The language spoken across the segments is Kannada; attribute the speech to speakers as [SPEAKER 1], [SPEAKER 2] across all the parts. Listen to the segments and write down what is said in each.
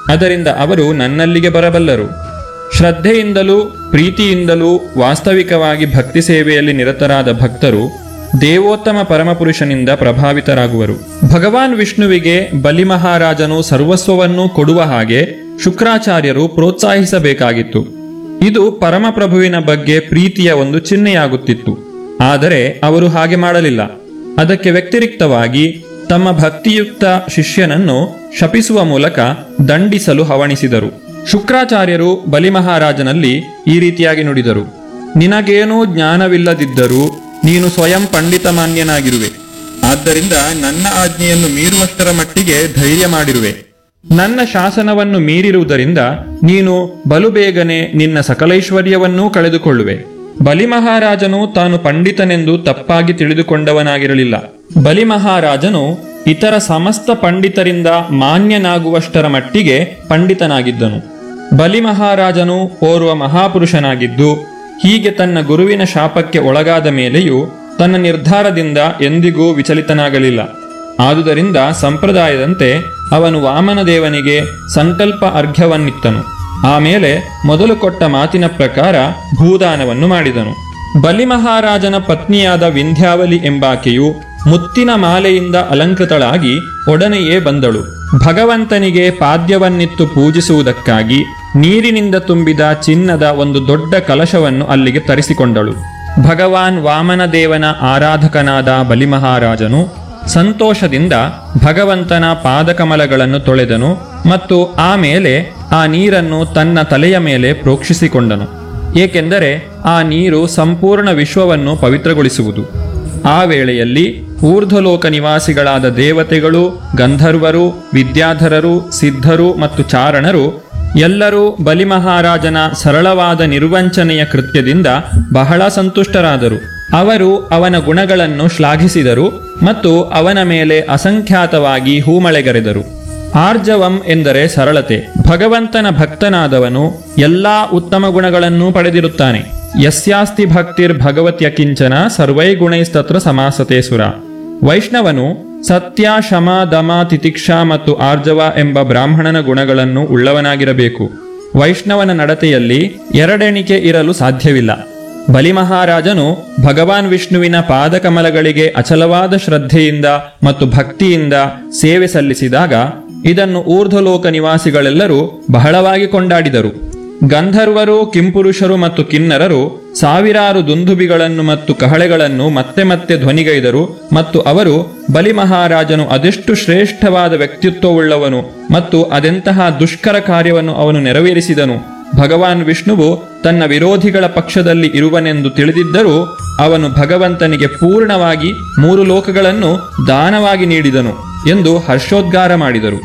[SPEAKER 1] ಅದರಿಂದ ಅವರು ನನ್ನಲ್ಲಿಗೆ ಬರಬಲ್ಲರು ಶ್ರದ್ಧೆಯಿಂದಲೂ ಪ್ರೀತಿಯಿಂದಲೂ ವಾಸ್ತವಿಕವಾಗಿ ಭಕ್ತಿ ಸೇವೆಯಲ್ಲಿ ನಿರತರಾದ ಭಕ್ತರು ದೇವೋತ್ತಮ ಪರಮಪುರುಷನಿಂದ ಪ್ರಭಾವಿತರಾಗುವರು ಭಗವಾನ್ ವಿಷ್ಣುವಿಗೆ ಬಲಿಮಹಾರಾಜನು ಸರ್ವಸ್ವವನ್ನು ಕೊಡುವ ಹಾಗೆ ಶುಕ್ರಾಚಾರ್ಯರು ಪ್ರೋತ್ಸಾಹಿಸಬೇಕಾಗಿತ್ತು ಇದು ಪರಮಪ್ರಭುವಿನ ಬಗ್ಗೆ ಪ್ರೀತಿಯ ಒಂದು ಚಿಹ್ನೆಯಾಗುತ್ತಿತ್ತು ಆದರೆ ಅವರು ಹಾಗೆ ಮಾಡಲಿಲ್ಲ ಅದಕ್ಕೆ ವ್ಯತಿರಿಕ್ತವಾಗಿ ತಮ್ಮ ಭಕ್ತಿಯುಕ್ತ ಶಿಷ್ಯನನ್ನು ಶಪಿಸುವ ಮೂಲಕ ದಂಡಿಸಲು ಹವಣಿಸಿದರು ಶುಕ್ರಾಚಾರ್ಯರು ಬಲಿಮಹಾರಾಜನಲ್ಲಿ ಈ ರೀತಿಯಾಗಿ ನುಡಿದರು ನಿನಗೇನೂ ಜ್ಞಾನವಿಲ್ಲದಿದ್ದರೂ ನೀನು ಸ್ವಯಂ ಪಂಡಿತಮಾನ್ಯನಾಗಿರುವೆ ಆದ್ದರಿಂದ ನನ್ನ ಆಜ್ಞೆಯನ್ನು ಮೀರುವಷ್ಟರ ಮಟ್ಟಿಗೆ ಧೈರ್ಯ ಮಾಡಿರುವೆ ನನ್ನ ಶಾಸನವನ್ನು ಮೀರಿರುವುದರಿಂದ ನೀನು ಬಲು ಬೇಗನೆ ನಿನ್ನ ಸಕಲೈಶ್ವರ್ಯವನ್ನೂ ಕಳೆದುಕೊಳ್ಳುವೆ ಬಲಿಮಹಾರಾಜನು ತಾನು ಪಂಡಿತನೆಂದು ತಪ್ಪಾಗಿ ತಿಳಿದುಕೊಂಡವನಾಗಿರಲಿಲ್ಲ ಬಲಿಮಹಾರಾಜನು ಇತರ ಸಮಸ್ತ ಪಂಡಿತರಿಂದ ಮಾನ್ಯನಾಗುವಷ್ಟರ ಮಟ್ಟಿಗೆ ಪಂಡಿತನಾಗಿದ್ದನು ಬಲಿಮಹಾರಾಜನು ಓರ್ವ ಮಹಾಪುರುಷನಾಗಿದ್ದು ಹೀಗೆ ತನ್ನ ಗುರುವಿನ ಶಾಪಕ್ಕೆ ಒಳಗಾದ ಮೇಲೆಯೂ ತನ್ನ ನಿರ್ಧಾರದಿಂದ ಎಂದಿಗೂ ವಿಚಲಿತನಾಗಲಿಲ್ಲ ಆದುದರಿಂದ ಸಂಪ್ರದಾಯದಂತೆ ಅವನು ವಾಮನದೇವನಿಗೆ ಸಂಕಲ್ಪ ಅರ್ಘ್ಯವನ್ನಿತ್ತನು ಆಮೇಲೆ ಮೊದಲು ಕೊಟ್ಟ ಮಾತಿನ ಪ್ರಕಾರ ಭೂದಾನವನ್ನು ಮಾಡಿದನು ಬಲಿಮಹಾರಾಜನ ಪತ್ನಿಯಾದ ವಿಂಧ್ಯಾವಲಿ ಎಂಬಾಕೆಯು ಮುತ್ತಿನ ಮಾಲೆಯಿಂದ ಅಲಂಕೃತಳಾಗಿ ಒಡನೆಯೇ ಬಂದಳು ಭಗವಂತನಿಗೆ ಪಾದ್ಯವನ್ನಿತ್ತು ಪೂಜಿಸುವುದಕ್ಕಾಗಿ ನೀರಿನಿಂದ ತುಂಬಿದ ಚಿನ್ನದ ಒಂದು ದೊಡ್ಡ ಕಲಶವನ್ನು ಅಲ್ಲಿಗೆ ತರಿಸಿಕೊಂಡಳು ಭಗವಾನ್ ವಾಮನದೇವನ ಆರಾಧಕನಾದ ಬಲಿಮಹಾರಾಜನು ಸಂತೋಷದಿಂದ ಭಗವಂತನ ಪಾದಕಮಲಗಳನ್ನು ತೊಳೆದನು ಮತ್ತು ಆಮೇಲೆ ಆ ನೀರನ್ನು ತನ್ನ ತಲೆಯ ಮೇಲೆ ಪ್ರೋಕ್ಷಿಸಿಕೊಂಡನು ಏಕೆಂದರೆ ಆ ನೀರು ಸಂಪೂರ್ಣ ವಿಶ್ವವನ್ನು ಪವಿತ್ರಗೊಳಿಸುವುದು ಆ ವೇಳೆಯಲ್ಲಿ ಊರ್ಧ್ವಲೋಕ ನಿವಾಸಿಗಳಾದ ದೇವತೆಗಳು ಗಂಧರ್ವರು ವಿದ್ಯಾಧರರು ಸಿದ್ಧರು ಮತ್ತು ಚಾರಣರು ಎಲ್ಲರೂ ಬಲಿಮಹಾರಾಜನ ಸರಳವಾದ ನಿರ್ವಂಚನೆಯ ಕೃತ್ಯದಿಂದ ಬಹಳ ಸಂತುಷ್ಟರಾದರು ಅವರು ಅವನ ಗುಣಗಳನ್ನು ಶ್ಲಾಘಿಸಿದರು ಮತ್ತು ಅವನ ಮೇಲೆ ಅಸಂಖ್ಯಾತವಾಗಿ ಹೂಮಳೆಗರೆದರು ಆರ್ಜವಂ ಎಂದರೆ ಸರಳತೆ ಭಗವಂತನ ಭಕ್ತನಾದವನು ಎಲ್ಲಾ ಉತ್ತಮ ಗುಣಗಳನ್ನೂ ಪಡೆದಿರುತ್ತಾನೆ ಯಸ್ಯಾಸ್ತಿ ಭಕ್ತಿರ್ ಭಗವತ್ಯ ಕಿಂಚನ ಸರ್ವೈ ಗುಣೈಸ್ತತ್ರ ಸಮಾಸತೆ ಸುರ ವೈಷ್ಣವನು ಸತ್ಯ ಶಮ ದಮ ತಿತಿಕ್ಷಾ ಮತ್ತು ಆರ್ಜವ ಎಂಬ ಬ್ರಾಹ್ಮಣನ ಗುಣಗಳನ್ನು ಉಳ್ಳವನಾಗಿರಬೇಕು ವೈಷ್ಣವನ ನಡತೆಯಲ್ಲಿ ಎರಡೆಣಿಕೆ ಇರಲು ಸಾಧ್ಯವಿಲ್ಲ ಬಲಿಮಹಾರಾಜನು ಭಗವಾನ್ ವಿಷ್ಣುವಿನ ಪಾದಕಮಲಗಳಿಗೆ ಅಚಲವಾದ ಶ್ರದ್ಧೆಯಿಂದ ಮತ್ತು ಭಕ್ತಿಯಿಂದ ಸೇವೆ ಸಲ್ಲಿಸಿದಾಗ ಇದನ್ನು ಊರ್ಧ್ವಲೋಕ ನಿವಾಸಿಗಳೆಲ್ಲರೂ ಬಹಳವಾಗಿ ಕೊಂಡಾಡಿದರು ಗಂಧರ್ವರು ಕಿಂಪುರುಷರು ಮತ್ತು ಕಿನ್ನರರು ಸಾವಿರಾರು ದುಂದುಬಿಗಳನ್ನು ಮತ್ತು ಕಹಳೆಗಳನ್ನು ಮತ್ತೆ ಮತ್ತೆ ಧ್ವನಿಗೈದರು ಮತ್ತು ಅವರು ಬಲಿಮಹಾರಾಜನು ಅದೆಷ್ಟು ಶ್ರೇಷ್ಠವಾದ ವ್ಯಕ್ತಿತ್ವವುಳ್ಳವನು ಮತ್ತು ಅದೆಂತಹ ದುಷ್ಕರ ಕಾರ್ಯವನ್ನು ಅವನು ನೆರವೇರಿಸಿದನು ಭಗವಾನ್ ವಿಷ್ಣುವು ತನ್ನ ವಿರೋಧಿಗಳ ಪಕ್ಷದಲ್ಲಿ ಇರುವನೆಂದು ತಿಳಿದಿದ್ದರೂ ಅವನು ಭಗವಂತನಿಗೆ ಪೂರ್ಣವಾಗಿ ಮೂರು ಲೋಕಗಳನ್ನು ದಾನವಾಗಿ ನೀಡಿದನು ಎಂದು ಹರ್ಷೋದ್ಗಾರ ಮಾಡಿದರು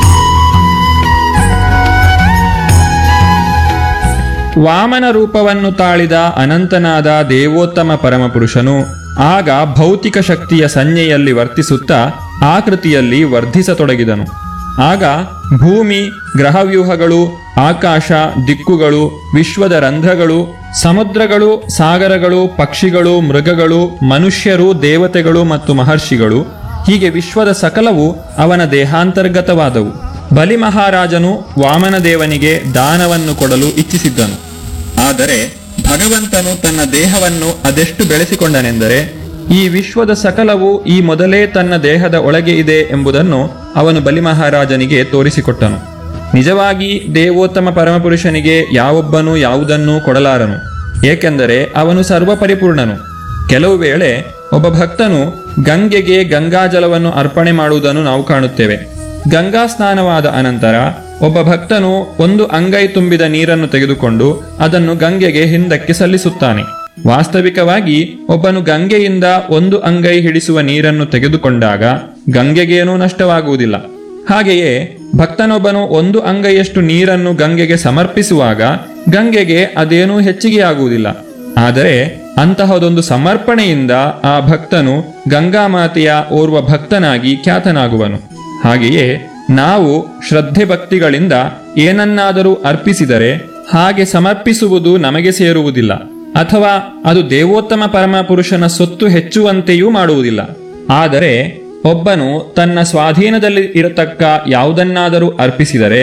[SPEAKER 1] ವಾಮನ ರೂಪವನ್ನು ತಾಳಿದ ಅನಂತನಾದ ದೇವೋತ್ತಮ ಪರಮಪುರುಷನು ಆಗ ಭೌತಿಕ ಶಕ್ತಿಯ ಸಂಜ್ಞೆಯಲ್ಲಿ ವರ್ತಿಸುತ್ತಾ ಆಕೃತಿಯಲ್ಲಿ ವರ್ಧಿಸತೊಡಗಿದನು ಆಗ ಭೂಮಿ ಗ್ರಹವ್ಯೂಹಗಳು ಆಕಾಶ ದಿಕ್ಕುಗಳು ವಿಶ್ವದ ರಂಧ್ರಗಳು ಸಮುದ್ರಗಳು ಸಾಗರಗಳು ಪಕ್ಷಿಗಳು ಮೃಗಗಳು ಮನುಷ್ಯರು ದೇವತೆಗಳು ಮತ್ತು ಮಹರ್ಷಿಗಳು ಹೀಗೆ ವಿಶ್ವದ ಸಕಲವು ಅವನ ದೇಹಾಂತರ್ಗತವಾದವು ಬಲಿಮಹಾರಾಜನು ವಾಮನದೇವನಿಗೆ ದಾನವನ್ನು ಕೊಡಲು ಇಚ್ಛಿಸಿದ್ದನು ಆದರೆ ಭಗವಂತನು ತನ್ನ ದೇಹವನ್ನು ಅದೆಷ್ಟು ಬೆಳೆಸಿಕೊಂಡನೆಂದರೆ ಈ ವಿಶ್ವದ ಸಕಲವು ಈ ಮೊದಲೇ ತನ್ನ ದೇಹದ ಒಳಗೆ ಇದೆ ಎಂಬುದನ್ನು ಅವನು ಬಲಿಮಹಾರಾಜನಿಗೆ ತೋರಿಸಿಕೊಟ್ಟನು ನಿಜವಾಗಿ ದೇವೋತ್ತಮ ಪರಮಪುರುಷನಿಗೆ ಯಾವೊಬ್ಬನೂ ಯಾವುದನ್ನೂ ಕೊಡಲಾರನು ಏಕೆಂದರೆ ಅವನು ಸರ್ವಪರಿಪೂರ್ಣನು ಕೆಲವು ವೇಳೆ ಒಬ್ಬ ಭಕ್ತನು ಗಂಗೆಗೆ ಗಂಗಾಜಲವನ್ನು ಅರ್ಪಣೆ ಮಾಡುವುದನ್ನು ನಾವು ಕಾಣುತ್ತೇವೆ ಗಂಗಾ ಸ್ನಾನವಾದ ಅನಂತರ ಒಬ್ಬ ಭಕ್ತನು ಒಂದು ಅಂಗೈ ತುಂಬಿದ ನೀರನ್ನು ತೆಗೆದುಕೊಂಡು ಅದನ್ನು ಗಂಗೆಗೆ ಹಿಂದಕ್ಕೆ ಸಲ್ಲಿಸುತ್ತಾನೆ ವಾಸ್ತವಿಕವಾಗಿ ಒಬ್ಬನು ಗಂಗೆಯಿಂದ ಒಂದು ಅಂಗೈ ಹಿಡಿಸುವ ನೀರನ್ನು ತೆಗೆದುಕೊಂಡಾಗ ಗಂಗೆಗೇನೂ ನಷ್ಟವಾಗುವುದಿಲ್ಲ ಹಾಗೆಯೇ ಭಕ್ತನೊಬ್ಬನು ಒಂದು ಅಂಗೈಯಷ್ಟು ನೀರನ್ನು ಗಂಗೆಗೆ ಸಮರ್ಪಿಸುವಾಗ ಗಂಗೆಗೆ ಅದೇನೂ ಹೆಚ್ಚಿಗೆಯಾಗುವುದಿಲ್ಲ ಆದರೆ ಅಂತಹದೊಂದು ಸಮರ್ಪಣೆಯಿಂದ ಆ ಭಕ್ತನು ಗಂಗಾಮಾತೆಯ ಓರ್ವ ಭಕ್ತನಾಗಿ ಖ್ಯಾತನಾಗುವನು ಹಾಗೆಯೇ ನಾವು ಶ್ರದ್ಧೆ ಭಕ್ತಿಗಳಿಂದ ಏನನ್ನಾದರೂ ಅರ್ಪಿಸಿದರೆ ಹಾಗೆ ಸಮರ್ಪಿಸುವುದು ನಮಗೆ ಸೇರುವುದಿಲ್ಲ ಅಥವಾ ಅದು ದೇವೋತ್ತಮ ಪರಮ ಪುರುಷನ ಸೊತ್ತು ಹೆಚ್ಚುವಂತೆಯೂ ಮಾಡುವುದಿಲ್ಲ ಆದರೆ ಒಬ್ಬನು ತನ್ನ ಸ್ವಾಧೀನದಲ್ಲಿ ಇರತಕ್ಕ ಯಾವುದನ್ನಾದರೂ ಅರ್ಪಿಸಿದರೆ